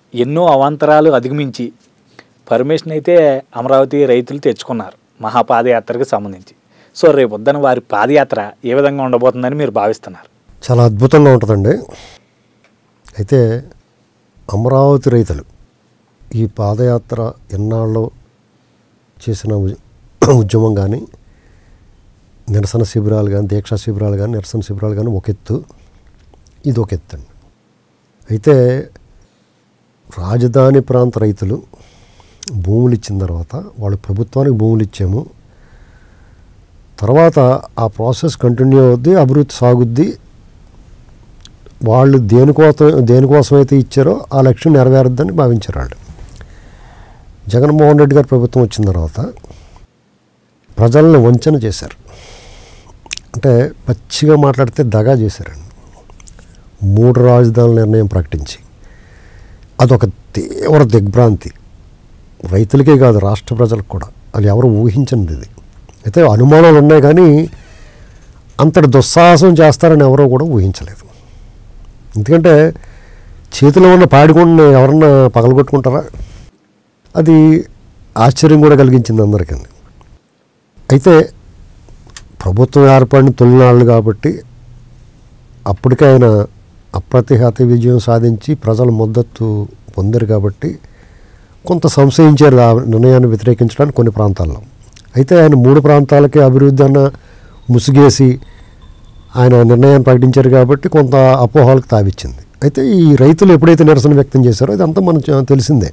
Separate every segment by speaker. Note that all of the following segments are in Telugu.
Speaker 1: ఎన్నో అవాంతరాలు అధిగమించి పర్మిషన్ అయితే అమరావతి రైతులు తెచ్చుకున్నారు మహాపాదయాత్రకు సంబంధించి సో రేపు వద్దన వారి పాదయాత్ర ఏ విధంగా ఉండబోతుందని మీరు భావిస్తున్నారు
Speaker 2: చాలా అద్భుతంగా ఉంటుందండి అయితే అమరావతి రైతులు ఈ పాదయాత్ర ఎన్నాళ్ళు చేసిన ఉ- ఉద్యమం కానీ నిరసన శిబిరాలు కానీ దీక్షా శిబిరాలు కానీ నిరసన శిబిరాలు కానీ ఒక ఎత్తు ఇది ఒక ఎత్తు అండి అయితే రాజధాని ప్రాంత రైతులు భూములు ఇచ్చిన తర్వాత వాళ్ళు ప్రభుత్వానికి భూములు ఇచ్చాము తర్వాత ఆ ప్రాసెస్ కంటిన్యూ అవుద్ది అభివృద్ధి సాగుద్ది వాళ్ళు దేనికోసం దేనికోసం అయితే ఇచ్చారో ఆ లక్ష్యం నెరవేరద్దని భావించారు వాళ్ళు జగన్మోహన్ రెడ్డి గారి ప్రభుత్వం వచ్చిన తర్వాత ప్రజలను వంచన చేశారు అంటే పచ్చిగా మాట్లాడితే దగా చేశారండి మూడు రాజధానుల నిర్ణయం ప్రకటించి అదొక తీవ్ర దిగ్భ్రాంతి రైతులకే కాదు రాష్ట్ర ప్రజలకు కూడా అది ఎవరు ఊహించనిది ఇది అయితే అనుమానాలు ఉన్నాయి కానీ అంతటి దుస్సాహసం చేస్తారని ఎవరో కూడా ఊహించలేదు ఎందుకంటే చేతిలో ఉన్న పాడికొండని ఎవరన్నా పగలగొట్టుకుంటారా అది ఆశ్చర్యం కూడా కలిగించింది అందరికీ అయితే ప్రభుత్వం ఏర్పడిన తొలినాళ్ళు కాబట్టి అప్పటికే ఆయన అప్రతిహత విజయం సాధించి ప్రజల మద్దతు పొందారు కాబట్టి కొంత సంశయించారు ఆ నిర్ణయాన్ని వ్యతిరేకించడానికి కొన్ని ప్రాంతాల్లో అయితే ఆయన మూడు ప్రాంతాలకి అభివృద్ధి అన్న ముసుగేసి ఆయన నిర్ణయాన్ని ప్రకటించారు కాబట్టి కొంత అపోహలకు తావిచ్చింది అయితే ఈ రైతులు ఎప్పుడైతే నిరసన వ్యక్తం చేశారో ఇదంతా మనకు తెలిసిందే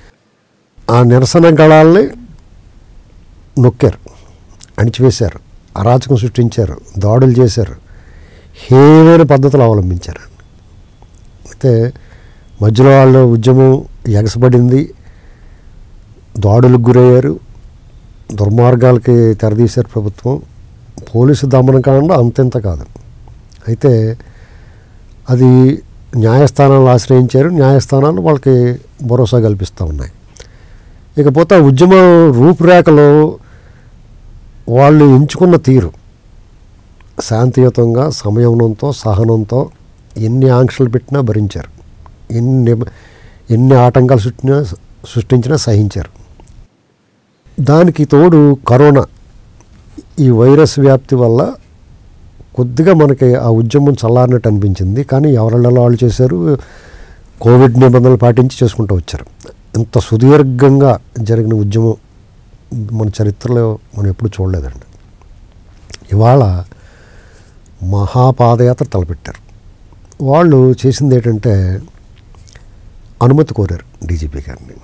Speaker 2: ఆ నిరసన గళాల్ని నొక్కారు అణిచివేశారు అరాచకం సృష్టించారు దాడులు చేశారు హేమైన పద్ధతులు అవలంబించారు అయితే మధ్యలో వాళ్ళ ఉద్యమం ఎగసబడింది దాడులకు గురయ్యారు దుర్మార్గాలకి తెరదీశారు ప్రభుత్వం పోలీసు దమనకాండ అంతెంత కాదు అయితే అది న్యాయస్థానాలు ఆశ్రయించారు న్యాయస్థానాలు వాళ్ళకి భరోసా కల్పిస్తూ ఉన్నాయి ఇకపోతే ఆ ఉద్యమ రూపురేఖలో వాళ్ళు ఎంచుకున్న తీరు శాంతియుతంగా సంయమనంతో సహనంతో ఎన్ని ఆంక్షలు పెట్టినా భరించారు ఎన్ని ఎన్ని ఆటంకాలు సృష్టినా సృష్టించినా సహించారు దానికి తోడు కరోనా ఈ వైరస్ వ్యాప్తి వల్ల కొద్దిగా మనకి ఆ ఉద్యమం చల్లారినట్టు అనిపించింది కానీ ఎవరిళ్ళలో వాళ్ళు చేశారు కోవిడ్ నిబంధనలు పాటించి చేసుకుంటూ వచ్చారు ఇంత సుదీర్ఘంగా జరిగిన ఉద్యమం మన చరిత్రలో మనం ఎప్పుడు చూడలేదండి ఇవాళ మహాపాదయాత్ర తలపెట్టారు వాళ్ళు చేసింది ఏంటంటే అనుమతి కోరారు డీజీపీ గారిని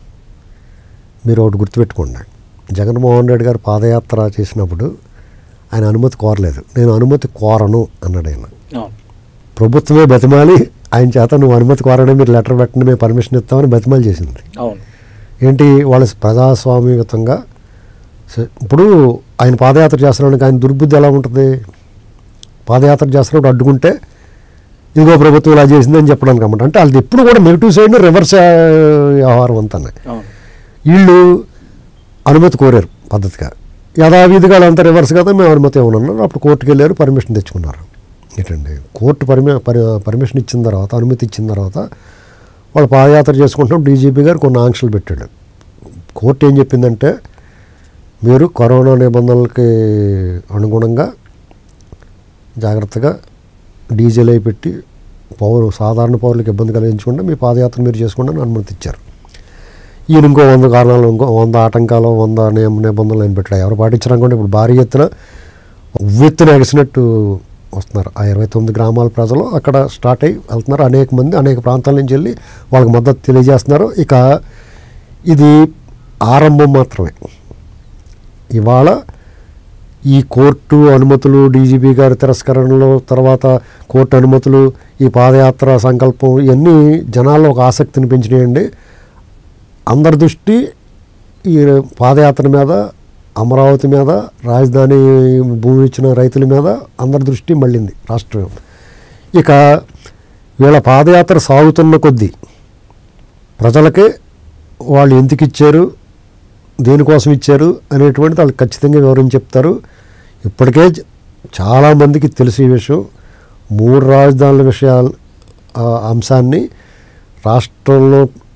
Speaker 2: మీరు ఒకటి గుర్తుపెట్టుకోండి జగన్మోహన్ రెడ్డి గారు పాదయాత్ర చేసినప్పుడు ఆయన అనుమతి కోరలేదు నేను అనుమతి కోరను అన్నాడు ఆయన
Speaker 1: అవును
Speaker 2: ప్రభుత్వమే బతిమాలి ఆయన చేత నువ్వు అనుమతి కోరనే మీరు లెటర్ పెట్టండి మేము పర్మిషన్ ఇస్తామని బతిమాలి చేసింది
Speaker 1: అవును
Speaker 2: ఏంటి వాళ్ళ ప్రజాస్వామ్యయుతంగా స- ఇప్పుడు ఆయన పాదయాత్ర చేస్తున్నాడు ఆయన దుర్బుద్ధి ఎలా ఉంటుంది పాదయాత్ర చేస్తున్నప్పుడు అడ్డుకుంటే ఇదిగో ప్రభుత్వం ఇలా చేసిందని చెప్పడానికి అన్నమాట అంటే వాళ్ళది ఎప్పుడు కూడా నెగిటివ్ సైడ్ రివర్స్ ఆ, వ్యవహారం అంతా
Speaker 1: అవును
Speaker 2: వీళ్ళు అనుమతి కోరారు పద్ధతిగా యథావిధిగా వాళ్ళంతా రివర్స్ కదా మేము అనుమతి ఏమన్నారు అప్పుడు కోర్టుకు వెళ్ళారు పర్మిషన్ తెచ్చుకున్నారు ఏంటండి కోర్టు పర్మి పరి పర్మిషన్ ఇచ్చిన తర్వాత అనుమతి ఇచ్చిన తర్వాత వాళ్ళు పాదయాత్ర చేసుకుంటున్నాం డీజీపీ గారు కొన్ని ఆంక్షలు పెట్టాడు కోర్టు ఏం చెప్పిందంటే మీరు కరోనా నిబంధనలకి అనుగుణంగా జాగ్రత్తగా డీజిల్ అయి పెట్టి పౌరు సాధారణ పౌరులకు ఇబ్బంది కలిగించకుండా మీ పాదయాత్ర మీరు చేసుకోండి అని అనుమతి ఇచ్చారు ఈయన ఇంకో వంద కారణాలు ఇంకో వంద ఆటంకాలు వంద నియమ నిబంధనలు ఆయన పెట్టాడు ఎవరు పాటించారనుకోండి ఇప్పుడు భారీ ఎత్తున ఉవ్వెత్తున ఎగసినట్టు వస్తున్నారు ఆ ఇరవై తొమ్మిది గ్రామాల ప్రజలు అక్కడ స్టార్ట్ అయ్యి వెళ్తున్నారు అనేక మంది అనేక ప్రాంతాల నుంచి వెళ్ళి వాళ్ళకి మద్దతు తెలియజేస్తున్నారు ఇక ఇది ఆరంభం మాత్రమే ఇవాళ ఈ కోర్టు అనుమతులు డీజీపీ గారి తిరస్కరణలు తర్వాత కోర్టు అనుమతులు ఈ పాదయాత్ర సంకల్పం ఇవన్నీ జనాల్లో ఒక ఆసక్తిని పెంచినాయండి అందరి దృష్టి ఈ పాదయాత్ర మీద అమరావతి మీద రాజధాని భూమి ఇచ్చిన రైతుల మీద అందరి దృష్టి మళ్ళింది రాష్ట్రం ఇక వీళ్ళ పాదయాత్ర సాగుతున్న కొద్దీ ప్రజలకే వాళ్ళు ఎందుకు ఇచ్చారు దేనికోసం ఇచ్చారు అనేటువంటిది వాళ్ళు ఖచ్చితంగా వివరించి చెప్తారు ఇప్పటికే జ- చాలామందికి తెలిసి ఈ విషయం మూడు రాజధానుల విషయాలు ఆ అంశాన్ని రాష్ట్రంలో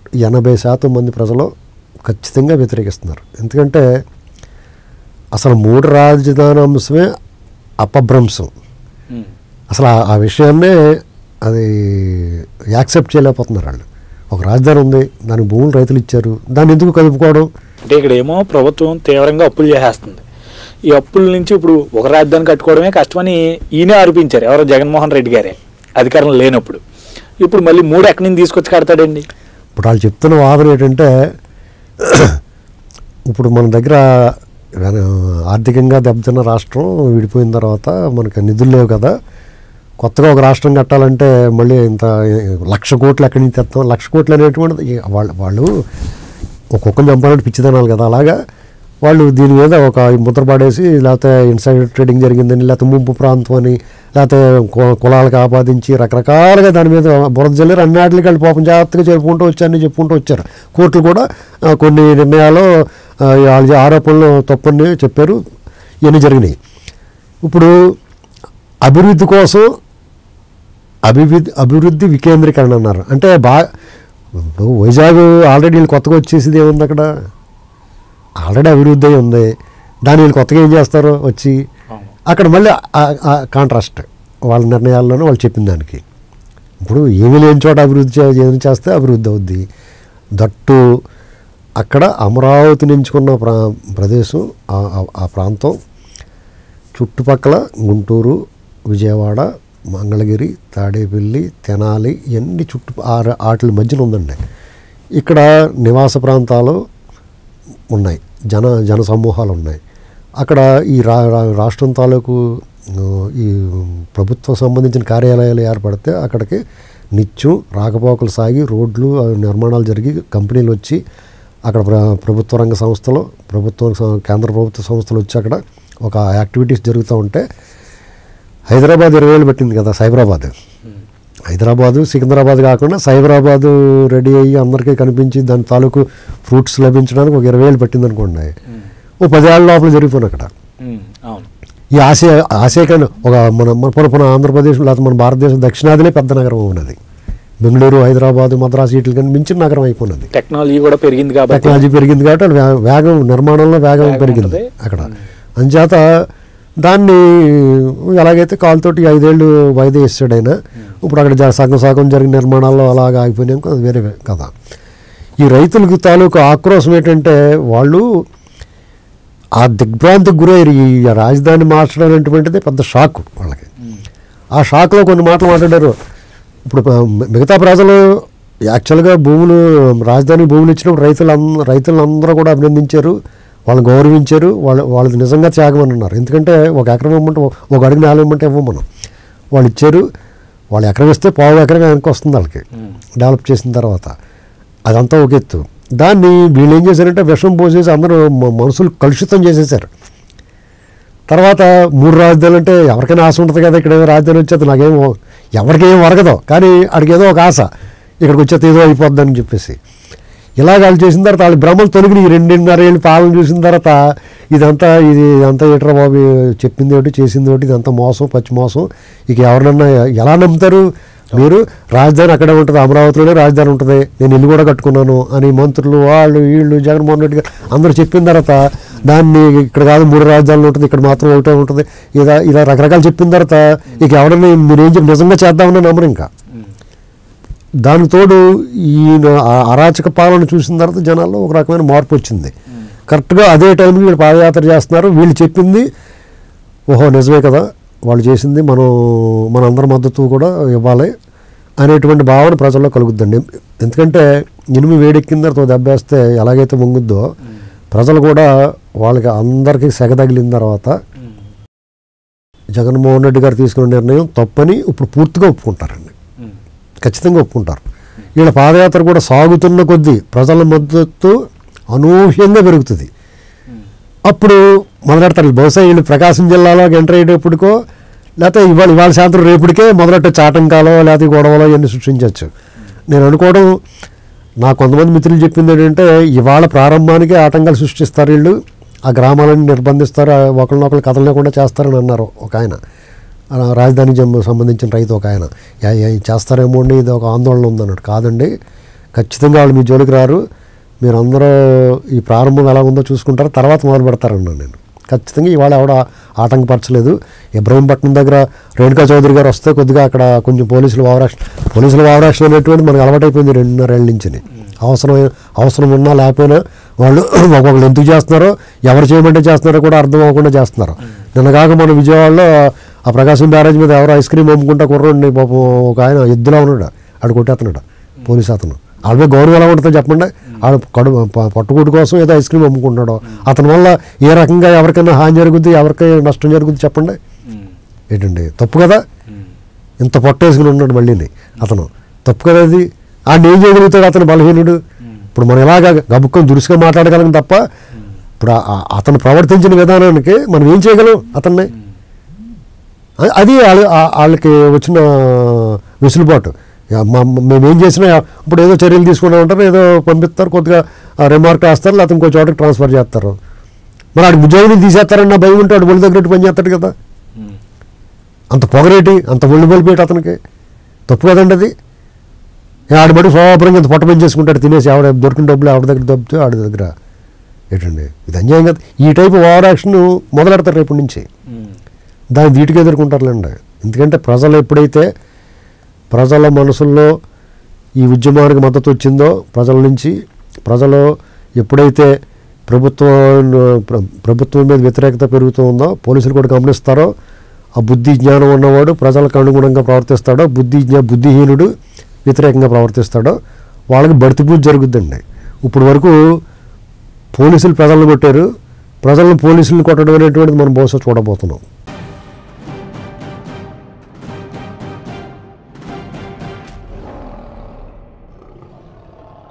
Speaker 2: ఎనభై శాతం మంది ప్రజలు ఖచ్చితంగా వ్యతిరేకిస్తున్నారు ఎందుకంటే అసలు మూడు రాజధాని అంశమే అపభ్రంశం
Speaker 1: ఉమ్.
Speaker 2: అసలు ఆ- ఆ విషయాన్నే అది యాక్సెప్ట్ చేయలేకపోతున్నారు వాళ్ళు ఒక రాజధాని ఉంది దానికి భూములు రైతులు ఇచ్చారు దాన్ని ఎందుకు కలుపుకోవడం
Speaker 1: అంటే ఇక్కడ ఏమో ప్రభుత్వం తీవ్రంగా అప్పులు చేసేస్తుంది ఈ అప్పుల నుంచి ఇప్పుడు ఒక రాజధాని కట్టుకోవడమే కష్టమని ఈయనే ఆరోపించారు ఎవరో జగన్మోహన్ రెడ్డి గారే అధికారం లేనప్పుడు ఇప్పుడు మళ్ళీ మూడు ఎక్కడి నుంచి తీసుకొచ్చి కడతాడండి
Speaker 2: ఇప్పుడు వాళ్ళు చెప్తున్న వాదన ఏంటంటే ఇప్పుడు మన దగ్గర వెన- ఆర్థికంగా దెబ్బతిన్న రాష్ట్రం విడిపోయిన తర్వాత మనకి నిధులు లేవు కదా కొత్తగా ఒక రాష్ట్రం కట్టాలంటే మళ్ళీ ఇంత లక్ష కోట్లు ఎక్కడి నుంచి తెస్తాం లక్ష కోట్లు అనేటువంటిది ఈ వాళ్ళు వాళ్ళు ఒక్కొక్కరు చంపాలంటే పిచ్చిదనాలి కదా అలాగా వాళ్ళు దీని మీద ఒక ముద్ర పడేసి లేకపోతే ఇన్సైడ్ ట్రేడింగ్ జరిగిందని లేకపోతే ముంపు ప్రాంతం అని లేకపోతే కు- కులాలకు ఆపాదించి రకరకాలుగా దాని మీద బురద జల్లారు అన్నిటికి వాళ్ళు పాపం జాగ్రత్తగా చెప్పుకుంటూ వచ్చారని చెప్పుకుంటూ వచ్చారు కోర్టులు కూడా ఆ, కొన్ని నిర్ణయాలు ఆ, వాళ్ళ ఆరోపణలు తప్పని చెప్పారు ఇవన్నీ జరిగినాయి ఇప్పుడు అభివృద్ధి కోసం అభివృద్ధి అభివృద్ధి వికేంద్రీకరణ అన్నారు అంటే బా ఇప్పుడు వైజాగ్ ఆల్రెడీ వీళ్ళు కొత్తగా వచ్చేసింది ఏముంది అక్కడ ఆల్రెడీ అభివృద్ధి అయి ఉంది దాన్ని వీళ్ళు కొత్తగా ఏం చేస్తారు వచ్చి
Speaker 1: అవును.
Speaker 2: అక్కడ మళ్ళీ కాంట్రాస్ట్ వాళ్ళ నిర్ణయాల్లోనూ వాళ్ళు చెప్పిన దానికి ఇప్పుడు ఏమీ లేని చోట అభివృద్ధి చే- ఏం చేస్తే అభివృద్ధి అవుద్ది దట్టు అక్కడ అమరావతిని ఎంచుకున్న ప్రా ప్రదేశం ఆ- ఆ- ఆ ప్రాంతం చుట్టుపక్కల గుంటూరు విజయవాడ మంగళగిరి తాడేపల్లి తెనాలి ఇవన్నీ చుట్టు ఆ- వాటి మధ్యన ఉందండి ఇక్కడ నివాస ప్రాంతాలు ఉన్నాయి జన జన సమూహాలు ఉన్నాయి అక్కడ ఈ రా రా- రాష్ట్రం తాలూకు ఆ, ఈ ప్రభుత్వం సంబంధించిన కార్యాలయాలు ఏర్పడితే అక్కడికి నిత్యం రాకపోకలు సాగి రోడ్లు ఆ, నిర్మాణాలు జరిగి కంపెనీలు వచ్చి అక్కడ ప్ర ప్రభుత్వ రంగ సంస్థలు ప్రభుత్వ స- కేంద్ర ప్రభుత్వ సంస్థలు వచ్చి అక్కడ ఒక యాక్టివిటీస్ జరుగుతూ ఉంటే హైదరాబాద్ ఇరవై వేలు పెట్టింది కదా సైబరాబాద్ హైదరాబాదు సికింద్రాబాద్ కాకుండా సైబరాబాదు రెడీ అయ్యి అందరికీ కనిపించి దాని తాలూకు ఫ్రూట్స్ లభించడానికి ఒక ఇరవై వేలు పట్టింది అనుకోండి
Speaker 1: ఉమ్.
Speaker 2: ఓ పదేళ్ళ లోపల జరిగిపోయిన అక్కడ
Speaker 1: ఉమ్. అవును
Speaker 2: ఈ ఆసియా ఆసియాకన్నా ఒక మన మన మన మన ఆంధ్రప్రదేశ్ లేకపోతే మన భారతదేశం దక్షిణాదిలే పెద్ద నగరం ఉన్నది బెంగళూరు హైదరాబాద్ మద్రాసు వీటి కన్నా మించిన నగరం అయిపోయినది
Speaker 1: టెక్నాలజీ కూడా పెరిగింది కాబట్టి
Speaker 2: టెక్నాలజీ పెరిగింది కాబట్టి అది వే- వేగం నిర్మాణంలో వేగం
Speaker 1: వేగం
Speaker 2: పెరిగింది
Speaker 1: ఉంటుంది.
Speaker 2: అక్కడ అంచేత దాన్ని ఎలాగైతే కాలుతోటి ఐదేళ్ళు వాయిదా వేసాడు ఆయన ఇప్పుడు అక్కడ జ- సగం సగం జరిగిన నిర్మాణాల్లో అలాగ ఆగిపోయినాక అది వేరే కథ ఈ రైతులకు తాలూకు ఆక్రోశం ఏంటంటే వాళ్ళు ఆ దిగ్భ్రాంతికి గురయ్యారు ఈ రాజధాని మార్చడం అనేటువంటిది పెద్ద షాక్ వాళ్ళకి
Speaker 1: ఉమ్.
Speaker 2: ఆ షాక్లో కొన్ని మాటలు మాట్లాడారు ఇప్పుడు ప- మిగతా ప్రజలు యాక్చువల్గా భూములు రాజధాని భూములు ఇచ్చినప్పుడు రైతులు రైతులందరూ కూడా అభినందించారు వాళ్ళని గౌరవించారు వాళ్ళ వాళ్ళది నిజంగా త్యాగం అని అన్నారు ఎందుకంటే ఒక ఎకరం ఇవ్వమంటే ఒక అడుగు నాలుగు ఇవ్వమంటే ఇవ్వమనం వాళ్ళు ఇచ్చారు వాళ్ళు ఎకరం ఇస్తే పావు ఎకరం వెనక్కి వస్తుంది వాళ్ళకి
Speaker 1: ఉమ్.
Speaker 2: డెవలప్ చేసిన తర్వాత అదంతా ఒక ఎత్తు దాన్ని వీళ్ళు ఏం చేశారంటే విషం పోసేసి అందరూ మ- మనసులు కలుషితం చేసేసారు తర్వాత మూడు రాజధానులు అంటే ఎవరికైనా ఆశ ఉంటుంది కదా ఇక్కడ ఏదో రాజధాని వచ్చేది నాకేం ఎవరికేం వరగదు కానీ అడిగి ఏదో ఒక ఆశ ఇక్కడికి వచ్చేది ఏదో అయిపోద్దని చెప్పేసి ఇలా వాళ్ళు చేసిన తర్వాత వాళ్ళ భ్రమలు తొలగిన ఈ రెండున్నర ఏళ్ళు పాలన చూసిన తర్వాత ఇదంతా ఇది ఇదంతా ఏట్రా బాబు చెప్పింది ఒకటి చేసింది ఒకటి ఇదంతా మోసం పచ్చి మోసం ఇక ఎవరినన్నా ఎలా నమ్ముతారు మీరు రాజధాని అక్కడే ఉంటుంది అమరావతిలోనే రాజధాని ఉంటుంది నేను ఇల్లు కూడా కట్టుకున్నాను అని మంత్రులు వాళ్ళు వీళ్ళు జగన్మోహన్ రెడ్డి గారు అందరూ చెప్పిన తర్వాత దాన్ని ఇక్కడ కాదు మూడు రాజధానులు ఉంటుంది ఇక్కడ మాత్రం ఒకటే ఉంటుంది ఇలా ఇలా రకరకాలు చెప్పిన తర్వాత ఇక ఎవడన్నా మీరేం చెప్పి నిజంగా చేద్దామని నమ్మరు ఇంకా
Speaker 1: ఉమ్.
Speaker 2: దానికి తోడు ఈ ఆ అరాచక పాలన చూసిన తర్వాత జనాల్లో ఒక రకమైన మార్పు వచ్చింది కరెక్ట్గా అదే టైంకి వీళ్ళు పాదయాత్ర చేస్తున్నారు వీళ్ళు చెప్పింది ఓహో నిజమే కదా వాళ్ళు చేసింది మనం మనందరి మద్దతు కూడా ఇవ్వాలి అనేటువంటి భావన ప్రజల్లో కలుగుద్దండి ఎందుకంటే ఇనుము వేడెక్కిన తర్వాత ఓ దెబ్బేస్తే ఎలాగైతే వంగుద్దో ప్రజలు కూడా వాళ్ళకి అందరికీ సెగ తగిలిన తర్వాత
Speaker 1: ఉమ్.
Speaker 2: జగన్మోహన్ రెడ్డి గారు తీసుకున్న నిర్ణయం తప్పని ఇప్పుడు పూర్తిగా ఒప్పుకుంటారండి
Speaker 1: ఉమ్.
Speaker 2: ఖచ్చితంగా ఒప్పుకుంటారు వీళ్ళ పాదయాత్ర కూడా సాగుతున్న కొద్దీ ప్రజల మద్దతు అనూహ్యంగా పెరుగుతుంది
Speaker 1: ఉమ్.
Speaker 2: అప్పుడు మొదలెడతారు బహుశా వీళ్ళు ప్రకాశం జిల్లాలో ఎంటర్ అయ్యేటప్పటికో లేకపోతే ఇవాళ ఇవాళ సాయంత్రం రేపటికే మొదలెట్ట చాటంకాలో లేకపోతే గొడవలో ఇవన్నీ సృష్టించవచ్చు నేను అనుకోవడం నా కొంతమంది మిత్రులు చెప్పింది ఏంటంటే ఇవాళ ప్రారంభానికి ఆటంకాలు సృష్టిస్తారు వీళ్ళు ఆ గ్రామాలను నిర్బంధిస్తారు ఆ ఒకరినొకరు కథలు లేకుండా చేస్తారని అన్నారు ఒక ఆయన ఆ రాజధానికి జం- సంబంధించిన రైతు ఒక ఆయన "యా- యా- చేస్తారేమో అండి ఇది ఒక ఆందోళన ఉందన్నాడు కాదండి ఖచ్చితంగా వాళ్ళు మీ జోలికి రారు మీరు అందరూ ఈ ప్రారంభం ఎలా ఉందో చూసుకుంటారు తర్వాత మొదలు పెడతారన్నాను నేను ఖచ్చితంగా ఇవాళ ఎవడ ఆటంకపరచలేదు ఇబ్రహీంపట్నం దగ్గర రేణుకా చౌదరి గారు వస్తే కొద్దిగా అక్కడ కొంచెం పోలీసులు ఓవరాక్షన్ పోలీసులు ఓవరాక్షన్ అనేటువంటి మనకు అలవాటైపోయింది రెండున్నరేళ్ళ నుంచి అవసరం అవసరం ఉన్నా లేకపోయినా వాళ్ళు ఒక్కొక్కరు ఎందుకు చేస్తున్నారో ఎవరు చేయమంటే చేస్తున్నారో కూడా అర్థం అవ్వకుండా చేస్తున్నారు నిన్నగాక మన విజయవాడలో ఆ ప్రకాశం బ్యారేజ్ మీద ఎవరో ఐస్ క్రీమ్ అమ్ముకుంటా కుర్రండి పాపం ఒక ఆయన ఎద్దులా ఉన్నాడు ఆడు కొట్టేస్తున్నాడు పోలీస్ అతను వాళ్ళపై గౌరవం ఎలా ఉంటుందో చెప్పండి ఆడు కడు ప- పట్టుకూటు కోసం ఏదో ఐస్ క్రీమ్ అమ్ముకుంటున్నాడు అతని వల్ల ఏ రకంగా ఎవరికైనా హాని జరుగుద్ది ఎవరికైనా నష్టం జరుగుద్ది చెప్పండి ఏంటండి తప్పు కదా ఇంత పొట్టేసుకుని ఉన్నాడు మళ్ళీని అతను తప్పు కదా అది ఆయన ఏం చేయగలుగుతాడు అతను బలహీనుడు ఇప్పుడు మనం ఇలాగా గబుక్కొని దురుసుగా మాట్లాడగలం తప్ప ఇప్పుడు ఆ- ఆ- అతను ప్రవర్తించిన విధానానికి మనం ఏం చేయగలం అతన్ని అ- అది వాళ్ళ- ఆ- వాళ్ళకి వచ్చిన వెసులుబాటు యా, మా- మేము ఏం చేసినా ఇప్పుడు ఏదో చర్యలు తీసుకుంటా ఉంటారు ఏదో పంపిస్తారు కొద్దిగా రిమార్క్ వేస్తారు లేకపోతే ఇంకో చోటకి ట్రాన్స్ఫర్ చేస్తారు మరి ఆడికి ఉద్యోగం తీసేస్తారన్న భయం ఉంటే ఆడు ఒళ్ళు దగ్గర పని చేస్తాడు కదా అంత పొగరేటి అంత ఒళ్ళు బలిపేటి అతనికి తప్పు కదండి అది ఏ ఆడబడి శోభరంగా ఇంత పొట్ట పని చేసుకుంటాడు తినేసి ఆవిడ దొరికిన డబ్బులు ఆవిడ దగ్గర దొబ్బితే ఆవిడ దగ్గర ఏంటండి ఇది అన్యాయం కదా ఈ టైపు ఓవర్ యాక్షన్ మొదలెడతారు రేపటి నుంచి దాన్ని వీటికి ఎదుర్కొంటారులేండి ఎందుకంటే ప్రజలు ఎప్పుడైతే ప్రజల మనసుల్లో ఈ ఉద్యమానికి మద్దతు వచ్చిందో ప్రజల నుంచి ప్రజలు ఎప్పుడైతే ప్రభుత్వం ప్ర- ప్రభుత్వం మీద వ్యతిరేకత పెరుగుతూ ఉందో పోలీసులు కూడా గమనిస్తారో ఆ బుద్ధి జ్ఞానం ఉన్నవాడు ప్రజలకు అనుగుణంగా ప్రవర్తిస్తాడో బుద్ధి జ్ఞా బుద్ధిహీనుడు వ్యతిరేకంగా ప్రవర్తిస్తాడో వాళ్ళకి బడితి పూజ జరుగుద్దండి ఇప్పుడు వరకు పోలీసులు ప్రజలను కొట్టారు ప్రజలను పోలీసులను కొట్టడం అనేటువంటిది మనం బహుశా చూడబోతున్నాం